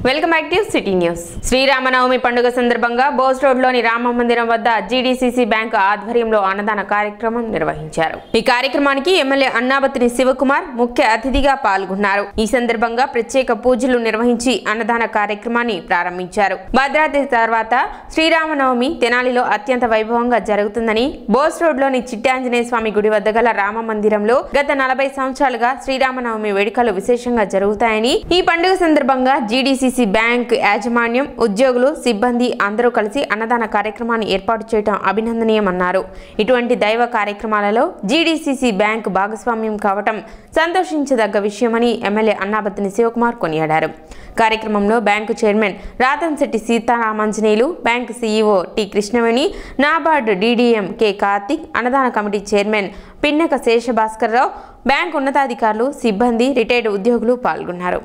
welcome back to city news Sriramanavami పండుగ సందర్భంగా బోస్ రోడ్లోని రామ మందిరం వద్ద జీడీసీసీ బ్యాంకు ఆధ్వర్యంలో అన్నదాన కార్యక్రమం నిర్వహించారు ఈ కార్యక్రమానికి ఎమ్మెల్యే అన్నాబతిని శివకుమార్ ముఖ్య అతిథిగా పాల్గొన్నారు ఈ సందర్భంగా ప్రత్యేక పూజలు నిర్వహించి అన్నదాన కార్యక్రమాన్ని ప్రారంభించారు భద్రాద్రి తర్వాత శ్రీరామనవమి తెనాలిలో అత్యంత వైభవంగా జరుగుతుందని బోస్ రోడ్లోని చిట్టాంజనేయ స్వామి గుడి వద్ద గల రామ మందిరంలో గత నలభై సంవత్సరాలుగా శ్రీరామనవమి వేడుకలు విశేషంగా జరుగుతాయని ఈ పండుగ సందర్భంగా జీడీసీసీ బ్యాంక్ యాజమాన్యం ఉద్యోగులు సిబ్బంది అందరూ కలిసి అన్నదాన కార్యక్రమాన్ని ఏర్పాటు చేయడం అభినందనీయమన్నారు ఇటువంటి దైవ కార్యక్రమాలలో జీడీసీసీ బ్యాంక్ భాగస్వామ్యం కావటం సంతోషించదగ్గ విషయమని ఎమ్మెల్యే అన్నాబత్తిని శివకుమార్ కొనియాడారు కార్యక్రమంలో bank chairman Rathanshetti Seetharamanjaneyulu bank CEO T Krishnaveni NABARD DDM K Karthik అన్నదాన committee chairman Pinnaka Seshabhaskarrao bank ఉన్నతాధికారులు సిబ్బంది రిటైర్డ్ ఉద్యోగులు పాల్గొన్నారు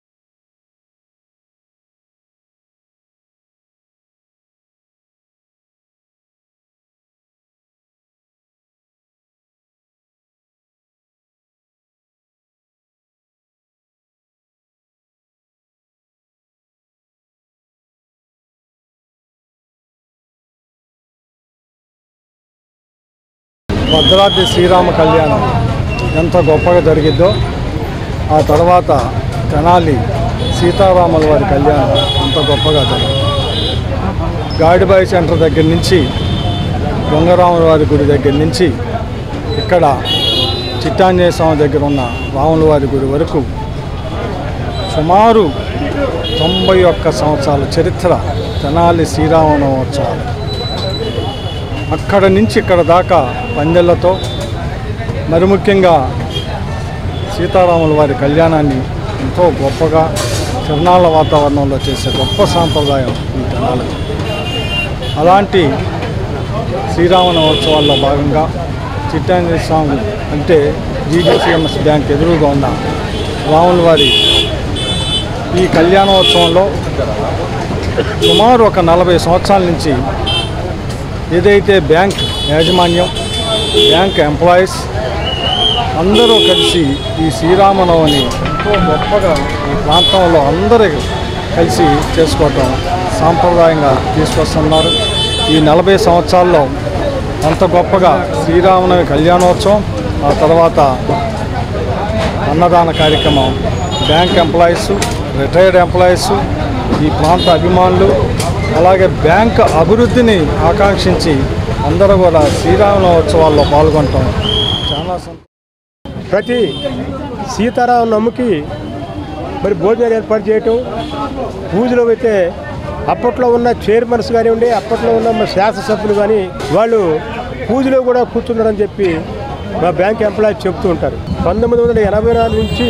భద్రాద్రి శ్రీరామ కళ్యాణం ఎంత గొప్పగా జరిగిద్దో ఆ తర్వాత తెనాలి సీతారాముల వారి కళ్యాణం అంత గొప్పగా జరిగింది గాడిబాయి సెంటర్ దగ్గర నుంచి దొంగరాముల వారి గుడి దగ్గర నుంచి ఇక్కడ చిట్టాంజనేయ స్వామి దగ్గర ఉన్న రాముల వారి గుడి వరకు సుమారు తొంభై ఒక్క సంవత్సరాల చరిత్ర తెనాలి శ్రీరామనవోత్సవాలు అక్కడ నుంచి ఇక్కడ దాకా పందెళ్లతో మరి ముఖ్యంగా సీతారాముల వారి కళ్యాణాన్ని ఎంతో గొప్పగా తిరునాళ్ళ వాతావరణంలో చేసే గొప్ప సాంప్రదాయం ఈ తెనాలి అలాంటి శ్రీరామనవోత్సవాల్లో భాగంగా చిట్టాంజలి స్వామి అంటే జీడీసీఎంఎస్ బ్యాంక్ ఎదురుగా ఉన్న రాముల వారి ఈ కళ్యాణోత్సవంలో సుమారు ఒక నలభై సంవత్సరాల నుంచి ఏదైతే బ్యాంక్ యాజమాన్యం బ్యాంక్ ఎంప్లాయీస్ అందరూ కలిసి ఈ శ్రీరామనవని ఎంతో గొప్పగా ఈ ప్రాంతంలో అందరూ కలిసి చేసుకోవటం సాంప్రదాయంగా తీసుకొస్తున్నారు ఈ నలభై సంవత్సరాల్లో అంత గొప్పగా శ్రీరామనవమి కళ్యాణోత్సవం ఆ తర్వాత అన్నదాన కార్యక్రమం బ్యాంక్ ఎంప్లాయీస్ రిటైర్డ్ ఎంప్లాయీస్ ఈ ప్రాంత అభిమానులు అలాగే బ్యాంక్ అభివృద్ధిని ఆకాంక్షించి అందరూ కూడా శ్రీరామనవోత్సవాల్లో పాల్గొనటం చాలా సంతోషం ప్రతి సీతారాం నమ్ముకి మరి భోజనాలు ఏర్పాటు చేయటం పూజలు అయితే అప్పట్లో ఉన్న చైర్మన్స్ కానివ్వండి అప్పట్లో ఉన్న మా శాసనసభ్యులు కానీ వాళ్ళు పూజలో కూడా కూర్చున్నారని చెప్పి మా బ్యాంక్ ఎంప్లాయీస్ చెప్తూ ఉంటారు పంతొమ్మిది వందల ఎనభై నాలుగు నుంచి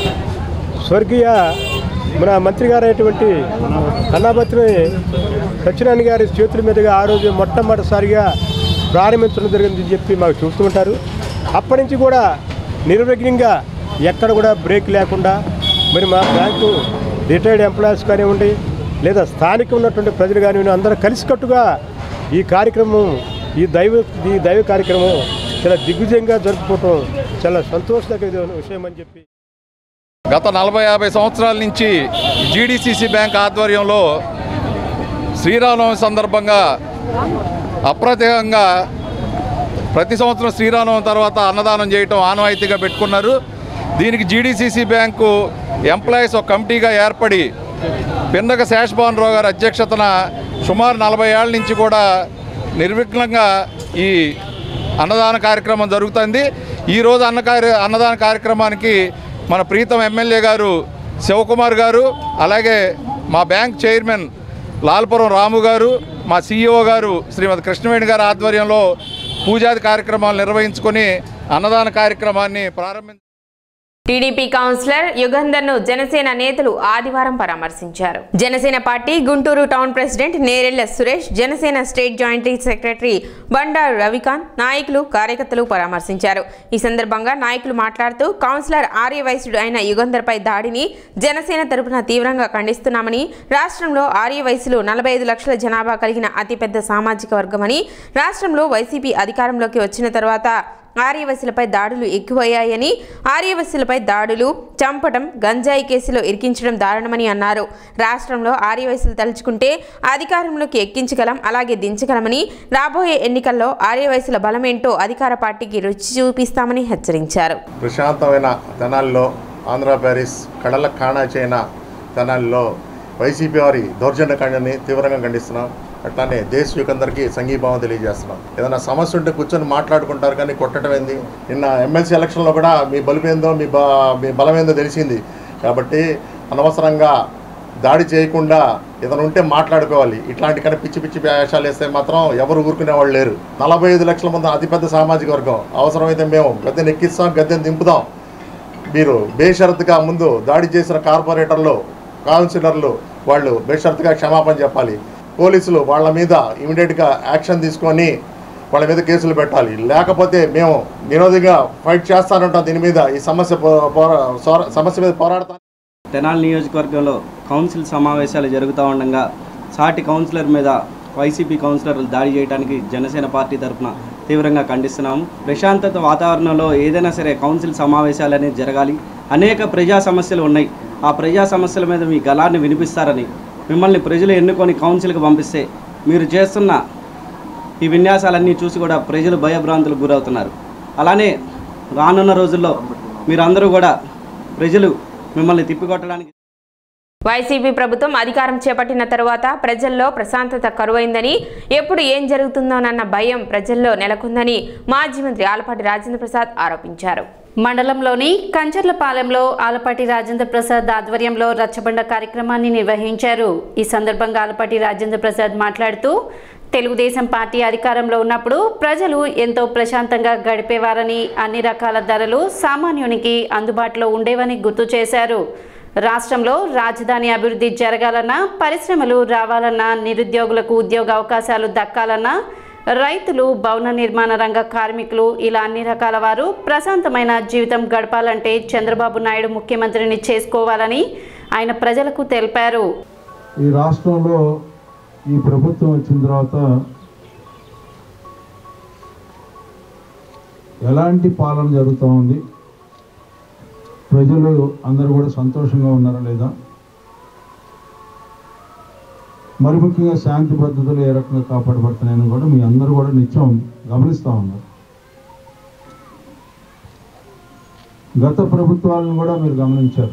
స్వర్గీయ మన మంత్రి గారు అయినటువంటి అన్నాబత్రి సత్యనారాయణ గారి చేతుల మీదుగా ఆ రోజు మొట్టమొదటిసారిగా ప్రారంభించడం జరిగిందని చెప్పి మాకు చెబుతూ ఉంటారు అప్పటి నుంచి కూడా నిర్విఘ్నంగా ఎక్కడ కూడా బ్రేక్ లేకుండా మరి మా బ్యాంకు రిటైర్డ్ ఎంప్లాయీస్ కానివ్వండి లేదా స్థానిక ఉన్నటువంటి ప్రజలు కానివ్వండి అందరూ కలిసికట్టుగా ఈ కార్యక్రమం ఈ దైవ ఈ దైవ కార్యక్రమం చాలా దిగ్విజయంగా జరుపుకోవటం చాలా సంతోషదగ్గ విషయం అని చెప్పి గత నలభై యాభై సంవత్సరాల నుంచి జీడీసీసీ బ్యాంక్ ఆధ్వర్యంలో శ్రీరామనవమి సందర్భంగా అప్రత్యేకంగా ప్రతి సంవత్సరం శ్రీరామనవమి తర్వాత అన్నదానం చేయటం ఆనవాయితీగా పెట్టుకున్నారు దీనికి జీడీసీసీ బ్యాంకు ఎంప్లాయీస్ ఒక కమిటీగా ఏర్పడి పిన్నక శేషభాన్ రావు గారి అధ్యక్షతన సుమారు నలభై ఏళ్ళ నుంచి కూడా నిర్విఘ్నంగా ఈ అన్నదాన కార్యక్రమం జరుగుతుంది ఈరోజు అన్న కార్య అన్నదాన కార్యక్రమానికి మన ప్రీతం ఎమ్మెల్యే గారు శివకుమార్ గారు అలాగే మా బ్యాంక్ చైర్మన్ లాల్పురం రాము గారు మా సీఈఓ గారు శ్రీమతి కృష్ణవేణి గారి ఆధ్వర్యంలో పూజాది కార్యక్రమాలు నిర్వహించుకొని అన్నదాన కార్యక్రమాన్ని ప్రారంభించారు టీడీపీ కౌన్సిలర్ యుగంధర్ ను జనసేన నేతలు ఆదివారం పరామర్శించారు Janasena party Guntur town president Nerella Suresh Janasena state joint secretary Bandaru Ravikanth నాయకులు కార్యకర్తలు పరామర్శించారు ఈ సందర్భంగా నాయకులు మాట్లాడుతూ కౌన్సిలర్ ఆర్యవైశ్యుడు అయిన యుగంధర్ పై దాడిని జనసేన తరపున తీవ్రంగా ఖండిస్తున్నామని రాష్ట్రంలో ఆర్యవైశ్యులు నలభై ఐదు లక్షల జనాభా కలిగిన అతిపెద్ద సామాజిక వర్గమని రాష్ట్రంలో వైసీపీ అధికారంలోకి వచ్చిన తర్వాత ఆర్యవశులపై దాడులు ఎక్కువయ్యాయని ఆర్యవశులపై దాడులు చంపటం గంజాయి కేసులో ఇరికించడం దారుణమని అన్నారు రాష్ట్రంలో ఆర్యవశులు తలుచుకుంటే అధికారంలోకి ఎక్కించగలం అలాగే దించగలమని రాబోయే ఎన్నికల్లో ఆర్యవయసుల బలమేంటో అధికార పార్టీకి రుచి చూపిస్తామని హెచ్చరించారు ప్రశాంతమైన తెనాలిలో ఆంధ్ర ప్యారిస్ కడల కాణాచైన తెనాలిలో వైసీపీ వారి దౌర్జన్యకాండాన్ని తీవ్రంగా ఖండిస్తున్నాం అట్లానే దేశీయుకందరికీ సంఘీభావం తెలియజేస్తున్నాం ఏదైనా సమస్య ఉంటే కూర్చొని మాట్లాడుకుంటారు కానీ కొట్టడం ఏంది నిన్న ఎమ్మెల్సీ ఎలక్షన్లో కూడా మీ బలుపేందో మీ బ మీ బలమేందో తెలిసింది కాబట్టి అనవసరంగా దాడి చేయకుండా ఏదైనా ఉంటే మాట్లాడుకోవాలి ఇట్లాంటి కానీ పిచ్చి పిచ్చి వేషాలు వేస్తే మాత్రం ఎవరు ఊరుకునే వాళ్ళు లేరు నలభై ఐదు లక్షల మంది అతిపెద్ద సామాజిక వర్గం అవసరమైతే మేము గద్దెని ఎక్కిస్తాం గద్దెని దింపుదాం మీరు బేషరతుగా ముందు దాడి చేసిన కార్పొరేటర్లు కౌన్సిలర్లు వాళ్ళు బేషరతుగా క్షమాపణ చెప్పాలి పోలీసులు వాళ్ళ మీద ఇమీడియట్గా యాక్షన్ తీసుకొని వాళ్ళ మీద కేసులు పెట్టాలి లేకపోతే మేము వినోదిగా ఫైట్ చేస్తానంటాం దీని మీద ఈ సమస్య పో- పోరా సోర- సమస్య మీద పోరాడతాం తెనాలి నియోజకవర్గంలో కౌన్సిల్ సమావేశాలు జరుగుతూ ఉండగా సాటి కౌన్సిలర్ మీద వైసీపీ కౌన్సిలర్లు దాడి చేయడానికి జనసేన పార్టీ తరఫున తీవ్రంగా ఖండిస్తున్నాము ప్రశాంతత వాతావరణంలో ఏదైనా సరే కౌన్సిల్ సమావేశాలు అనేది జరగాలి అనేక ప్రజా సమస్యలు ఉన్నాయి ఆ ప్రజా సమస్యల మీద మీ గలాన్ని వినిపిస్తారని మిమ్మల్ని ప్రజలు ఎన్నుకొని కౌన్సిల్కి పంపిస్తే మీరు చేస్తున్న ఈ విన్యాసాలన్నీ చూసి కూడా ప్రజలు భయభ్రాంతులకు గురవుతున్నారు అలానే రానున్న రోజుల్లో మీరందరూ కూడా ప్రజలు మిమ్మల్ని తిప్పికొట్టడానికి వైసీపీ ప్రభుత్వం అధికారం చేపట్టిన తరువాత ప్రజల్లో ప్రశాంతత కరువైందని ఎప్పుడు ఏం జరుగుతుందోనన్న భయం ప్రజల్లో నెలకొందని మాజీ మంత్రి ఆలపాటి రాజేంద్ర ప్రసాద్ ఆరోపించారు మండలంలోని కంచర్లపాలెంలో ఆలపాటి రాజేంద్ర ప్రసాద్ ఆధ్వర్యంలో రచ్చబండ కార్యక్రమాన్ని నిర్వహించారు ఈ సందర్భంగా ఆలపాటి రాజేంద్ర ప్రసాద్ మాట్లాడుతూ తెలుగుదేశం పార్టీ అధికారంలో ఉన్నప్పుడు ప్రజలు ఎంతో ప్రశాంతంగా గడిపేవారని అన్ని రకాల ధరలు సామాన్యునికి అందుబాటులో ఉండేవని గుర్తు చేశారు రాష్ట్రంలో రాజధాని అభివృద్ధి జరగాలన్నా పరిశ్రమలు రావాలన్నా నిరుద్యోగులకు ఉద్యోగ అవకాశాలు దక్కాలన్నా రైతులు భవన నిర్మాణ రంగ కార్మికులు ఇలా అన్ని రకాల వారు ప్రశాంతమైన జీవితం గడపాలంటే చంద్రబాబు నాయుడు ముఖ్యమంత్రిని చేసుకోవాలని ఆయన ప్రజలకు తెలిపారు ఈ రాష్ట్రంలో ఈ ప్రభుత్వం వచ్చిన తర్వాత ఎలాంటి పాలన జరుగుతూ ఉంది ప్రజలు అందరూ కూడా సంతోషంగా ఉన్నారా లేదా మరి ముఖ్యంగా శాంతి భద్రతలు ఏ రకంగా కాపాడబడుతున్నాయని కూడా మీ అందరూ కూడా నిత్యం గమనిస్తూ ఉన్నారు గత ప్రభుత్వాలను కూడా మీరు గమనించారు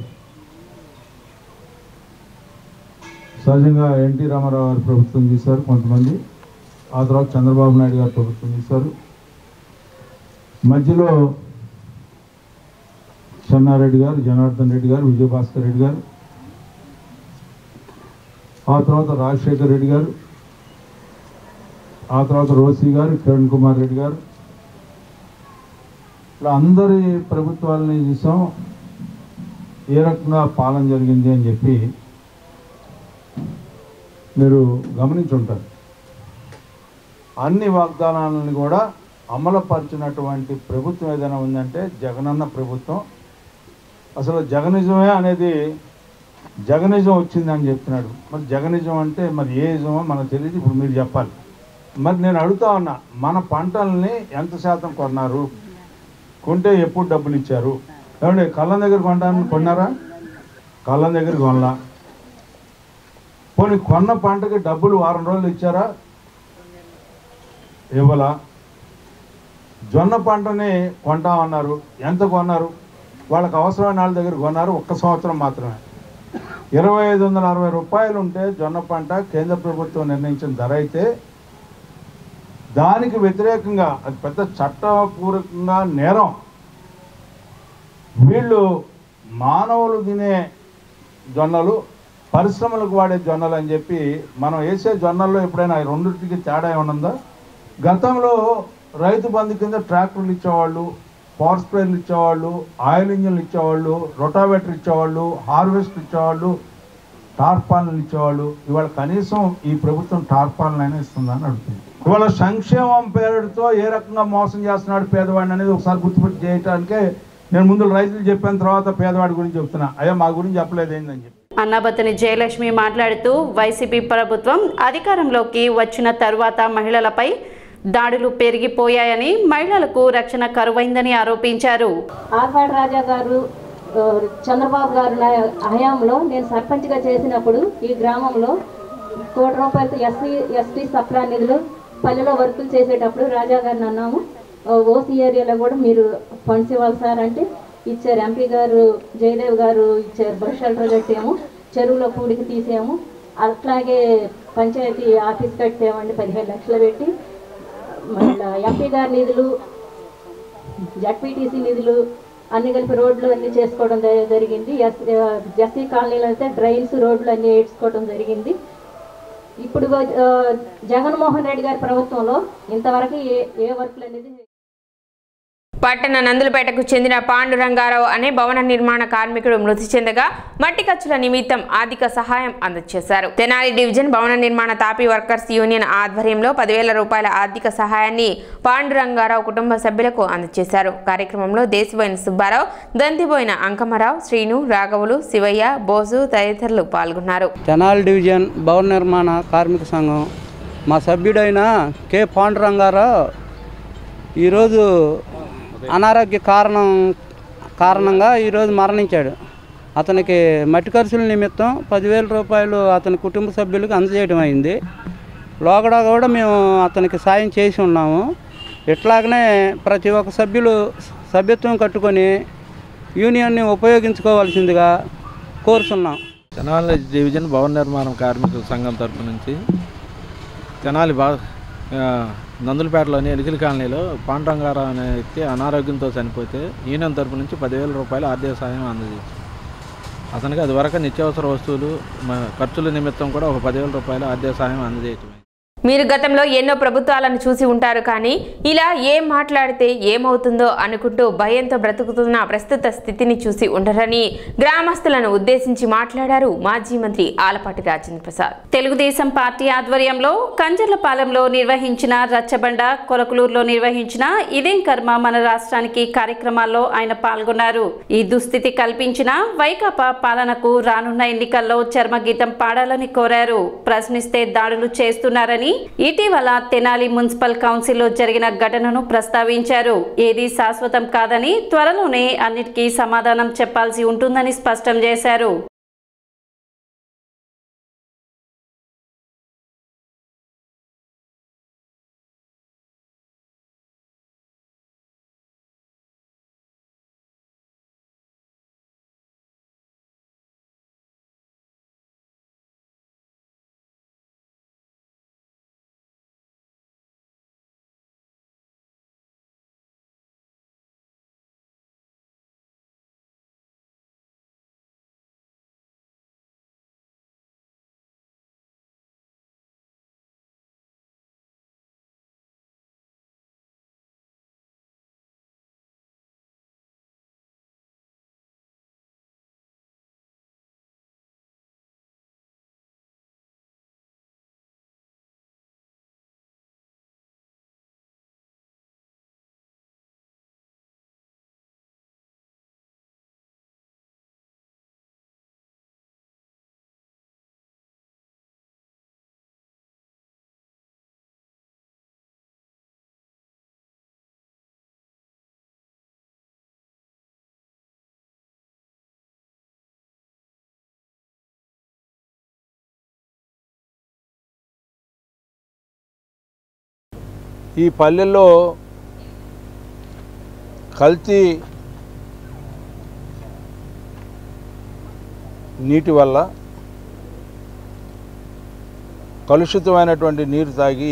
సహజంగా ఎన్టీ రామారావు గారు ప్రభుత్వం చేశారు కొంతమంది ఆ తర్వాత చంద్రబాబు నాయుడు గారు ప్రభుత్వం చేశారు మధ్యలో చెన్నారెడ్డి గారు జనార్దన్ రెడ్డి గారు విజయభాస్కర్ రెడ్డి గారు ఆ తర్వాత రాజశేఖర్ రెడ్డి గారు ఆ తర్వాత రోసి గారు కిరణ్ కుమార్ రెడ్డి గారు ఇలా అందరి ప్రభుత్వాలని చూసాం ఏ రకంగా పాలన జరిగింది అని చెప్పి మీరు గమనించుంటారు అన్ని వాగ్దానాలను కూడా అమలుపరిచినటువంటి ప్రభుత్వం ఏదైనా ఉందంటే జగనన్న ప్రభుత్వం అసలు జగనిజమే అనేది జగనిజం వచ్చిందని చెప్తున్నాడు మరి జగనిజం అంటే మరి ఏ ఇజమో మనకు తెలియదు ఇప్పుడు మీరు చెప్పాలి మరి నేను అడుగుతా ఉన్నా మన పంటల్ని ఎంత శాతం కొన్నారు కొంటే ఎప్పుడు డబ్బులు ఇచ్చారు ఏమండి కళ్ళం దగ్గర కొంటాను కొన్నారా కళ్ళం దగ్గర కొనలా పోనీ కొన్న పంటకి డబ్బులు వారం రోజులు ఇచ్చారా ఇవ్వలా జొన్న పంటని కొంటామన్నారు ఎంత కొన్నారు వాళ్ళకి అవసరమైన వాళ్ళ దగ్గర కొన్నారు ఒక్క సంవత్సరం మాత్రమే ఇరవై ఐదు వందల అరవై రూపాయలు ఉంటే జొన్న పంట కేంద్ర ప్రభుత్వం నిర్ణయించిన ధర అయితే దానికి వ్యతిరేకంగా అది పెద్ద చట్టపూర్వకంగా నేరం వీళ్ళు మానవులు తినే జొన్నలు పరిశ్రమలకు వాడే జొన్నలు అని చెప్పి మనం వేసే జొన్నల్లో ఎప్పుడైనా ఈ రెండింటికి తేడా ఏమైనా ఉందా గతంలో రైతు బంధు కింద ట్రాక్టర్లు ఇచ్చేవాళ్ళు పవర్ స్ప్రేలు ఇచ్చేవాళ్ళు ఆయిల్ ఇంజిన్లు ఇచ్చేవాళ్ళు రొటావేటర్ ఇచ్చేవాళ్ళు హార్వెస్ట్ ఇచ్చేవాళ్ళు టార్పాలను ఇచ్చేవాళ్ళు ఇవాళ కనీసం ఈ ప్రభుత్వం టార్పాలను అయినా ఇస్తుందని అడుగుతుంది ఇవాళ సంక్షేమం పేరుతో ఏ రకంగా మోసం చేస్తున్నాడు పేదవాడిని అనేది ఒకసారి గుర్తుపెట్టి చేయడానికే నేను ముందు రైతులు చెప్పిన తర్వాత పేదవాడి గురించి చెప్తున్నా అయ్యా మా గురించి చెప్పలేదు ఏందని చెప్పి అన్నాబత్తని జయలక్ష్మి మాట్లాడుతూ వైసీపీ ప్రభుత్వం అధికారంలోకి వచ్చిన తరువాత మహిళలపై దాడులు పెరిగిపోయాయని మహిళలకు రక్షణ కరువైందని ఆరోపించారు ఆర్పాడు రాజా గారు ఆ, చంద్రబాబు గారు నా హయాంలో నేను సర్పంచ్గా చేసినప్పుడు ఈ గ్రామంలో కోటి రూపాయలతో ఎస్సీ ఎస్టీ సప్లా నిధులు పల్లెలో వర్కులు చేసేటప్పుడు రాజా గారిని అన్నాము ఆ, ఓసీ ఏరియాలో కూడా మీరు ఫండ్స్ ఇవ్వాలి సార్ అంటే ఇచ్చారు ఎంపీ గారు జయదేవ్ గారు ఇచ్చారు బస్ షెల్టర్ కట్టాము చెరువులో పూడికి తీసాము అట్లాగే పంచాయతీ ఆఫీస్ కట్టామండి పదిహేను లక్షలు పెట్టి మళ్ళీ ఎంపీ గారి నిధులు జడ్పీటీసీ నిధులు అన్ని కలిపి రోడ్లు అన్ని చేసుకోవడం జ- జరిగింది ఎస్ ఎస్సీ కాలనీలో అయితే డ్రైన్స్ రోడ్లు అన్ని వేసుకోవడం జరిగింది ఇప్పుడు ఆ, జగన్మోహన్ రెడ్డి గారి ప్రభుత్వంలో ఇంతవరకు ఏ ఏ వర్క్లు అనేది పట్టణ నందులపేటకు చెందిన పాండురంగారావు అనే భవన నిర్మాణ కార్మికుడు మృతి చెందగా మట్టి ఖర్చుల నిమిత్తం ఆర్థిక సహాయం అందజేశారు తెనాలి డివిజన్ భవన నిర్మాణ తాపీ వర్కర్స్ యూనియన్ ఆధ్వర్యంలో పదివేల రూపాయల ఆర్థిక సహాయాన్ని పాండురంగారావు కుటుంబ సభ్యులకు అందజేశారు కార్యక్రమంలో దేశబోయిన సుబ్బారావు దంతిబోయిన అంకమరావు శ్రీను రాఘవులు శివయ్య బోసు తదితరులు పాల్గొన్నారు తెనాలి డివిజన్ భవన నిర్మాణ కార్మిక సంఘం మా సభ్యుడైన కె పాండురంగారావు ఈరోజు అనారోగ్య కారణం కారణంగా ఈరోజు మరణించాడు అతనికి మట్టి ఖర్చుల నిమిత్తం పదివేల రూపాయలు అతని కుటుంబ సభ్యులకు అందజేయడం అయింది లోగడ కూడా మేము అతనికి సాయం చేసి ఉన్నాము ఇట్లాగనే ప్రతి ఒక్క సభ్యులు సభ్యత్వం కట్టుకొని యూనియన్ని ఉపయోగించుకోవాల్సిందిగా కోరుతున్నాం తెనాలి డివిజన్ భవన నిర్మాణం కార్మికుల సంఘం తరపు నుంచి తెనాలి బా ఆ, నందులపేటలోని ఎలికల కాలనీలో పాండురంగారావు అనే వ్యక్తి అనారోగ్యంతో చనిపోతే యూనియన్ తరపు నుంచి పదివేల రూపాయలు ఆర్థిక సాయం అందజేసింది అతనికి అది వరకు నిత్యావసర వస్తువులు మ- ఖర్చుల నిమిత్తం కూడా ఒక పదివేల రూపాయలు ఆర్థిక సాయం అందజేయటం మీరు గతంలో ఎన్నో ప్రభుత్వాలను చూసి ఉంటారు కానీ ఇలా ఏం మాట్లాడితే ఏమవుతుందో అనుకుంటూ భయంతో బ్రతుకుతున్న ప్రస్తుత స్థితిని చూసి ఉండరని గ్రామస్తులను ఉద్దేశించి మాట్లాడారు మాజీ మంత్రి ఆలపాటి రాజేంద్ర ప్రసాద్ తెలుగుదేశం పార్టీ ఆధ్వర్యంలో కంజర్లపాలెంలో నిర్వహించిన రచ్చబండ కొలకలూరులో నిర్వహించిన ఇదేం కర్మ మన రాష్ట్రానికి కార్యక్రమాల్లో ఆయన పాల్గొన్నారు ఈ దుస్థితి కల్పించిన వైకాపా పాలనకు రానున్న ఎన్నికల్లో చర్మగీతం పాడాలని కోరారు ప్రశ్నిస్తే దాడులు చేస్తున్నారని ఇటీవల తెనాలి మున్సిపల్ కౌన్సిల్లో జరిగిన ఘటనను ప్రస్తావించారు ఏది శాశ్వతం కాదని త్వరలోనే అన్నిటికీ సమాధానం చెప్పాల్సి ఉంటుందని స్పష్టం చేశారు ఈ పల్లెల్లో కల్తీ నీటి వల్ల కలుషితమైనటువంటి నీరు తాగి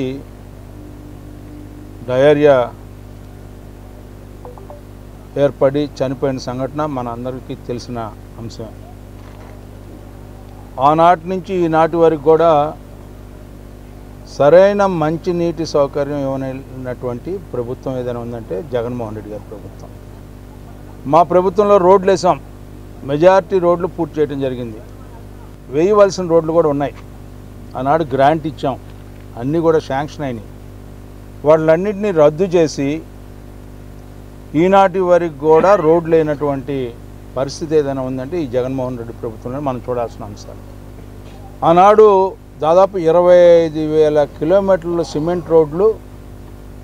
డయేరియా ఏర్పడి చనిపోయిన సంఘటన మన అందరికీ తెలిసిన అంశం ఆనాటి నుంచి ఈనాటి వరకు కూడా సరైన మంచినీటి సౌకర్యం ఇవ్వనటువంటి ప్రభుత్వం ఏదైనా ఉందంటే జగన్మోహన్ రెడ్డి గారి ప్రభుత్వం మా ప్రభుత్వంలో రోడ్లు వేసాం మెజారిటీ రోడ్లు పూర్తి చేయడం జరిగింది వేయవలసిన రోడ్లు కూడా ఉన్నాయి ఆనాడు గ్రాంట్ ఇచ్చాం అన్నీ కూడా శాంక్షన్ అయినాయి వాళ్ళన్నింటినీ రద్దు చేసి ఈనాటి వరకు కూడా రోడ్లు లేనటువంటి పరిస్థితి ఏదైనా ఉందంటే ఈ జగన్మోహన్ రెడ్డి ప్రభుత్వంలో మనం చూడాల్సిన అంశాలు ఆనాడు దాదాపు ఇరవై ఐదు వేల కిలోమీటర్ల సిమెంట్ రోడ్లు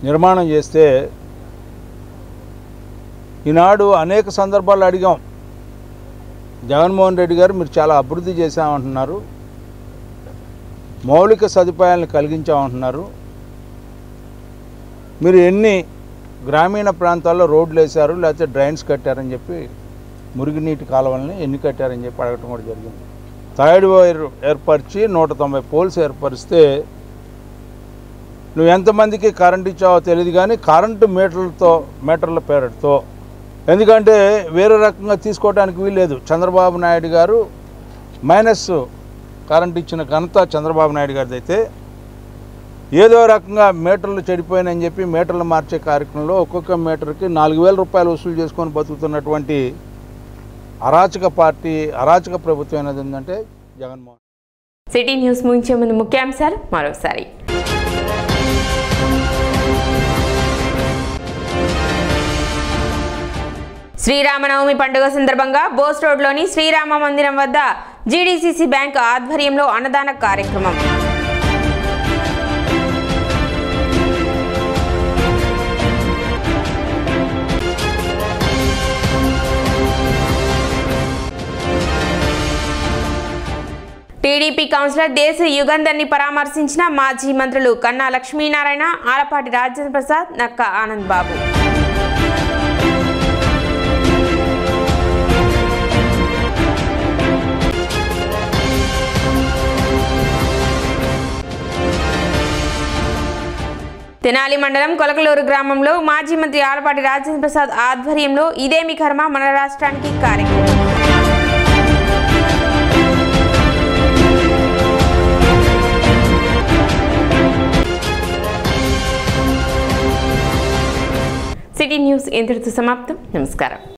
నిర్మాణం చేస్తే ఈనాడు అనేక సందర్భాలు అడిగాం జగన్మోహన్ రెడ్డి గారు మీరు చాలా అభివృద్ధి చేశామంటున్నారు మౌలిక సదుపాయాలను కలిగించామంటున్నారు మీరు ఎన్ని గ్రామీణ ప్రాంతాల్లో రోడ్లు వేశారు లేకపోతే డ్రైన్స్ కట్టారని చెప్పి మురుగునీటి కాలువల్ని ఎన్ని కట్టారని చెప్పి అడగటం కూడా జరిగింది థర్డ్ వైర్ ఏర్పరిచి నూట తొంభై పోల్స్ ఏర్పరిస్తే నువ్వు ఎంతమందికి కరెంట్ ఇచ్చావో తెలియదు కానీ కరెంటు మీటర్లతో మీటర్ల పేరుతో ఎందుకంటే వేరే రకంగా తీసుకోవడానికి వీల్లేదు చంద్రబాబు నాయుడు గారు మైనస్ కరెంట్ ఇచ్చిన ఘనత చంద్రబాబు నాయుడు గారిది అయితే ఏదో రకంగా మీటర్లు చెడిపోయినని చెప్పి మీటర్లు మార్చే కార్యక్రమంలో ఒక్కొక్క మీటర్కి నాలుగు వేల రూపాయలు వసూలు చేసుకొని బతుకుతున్నటువంటి అరాచక పార్టీ అరాచక ప్రభుత్వం అనేది ఏంటంటే జగన్మోహన్ సిటీ న్యూస్ ముగించే ముందు ముఖ్యాంశాలు మరోసారి శ్రీరామనవమి పండుగ సందర్భంగా బోస్ రోడ్లోని శ్రీరామ మందిరం వద్ద జీడీసీసీ బ్యాంక్ ఆధ్వర్యంలో అన్నదాన కార్యక్రమం టీడీపీ కౌన్సిలర్ దేశ యుగంధర్ని పరామర్శించిన మాజీ మంత్రులు కన్నా లక్ష్మీనారాయణ ఆలపాటి రాజేంద్ర ప్రసాద్ నక్క ఆనంద్ బాబు తెనాలి మండలం కొలకలూరు గ్రామంలో మాజీ మంత్రి ఆలపాటి రాజేంద్ర ప్రసాద్ ఆధ్వర్యంలో ఇదేమి కర్మ మన రాష్ట్రానికి కార్యక్రమం సిటీ న్యూస్ ఇంతటితో సమాప్తం నమస్కారం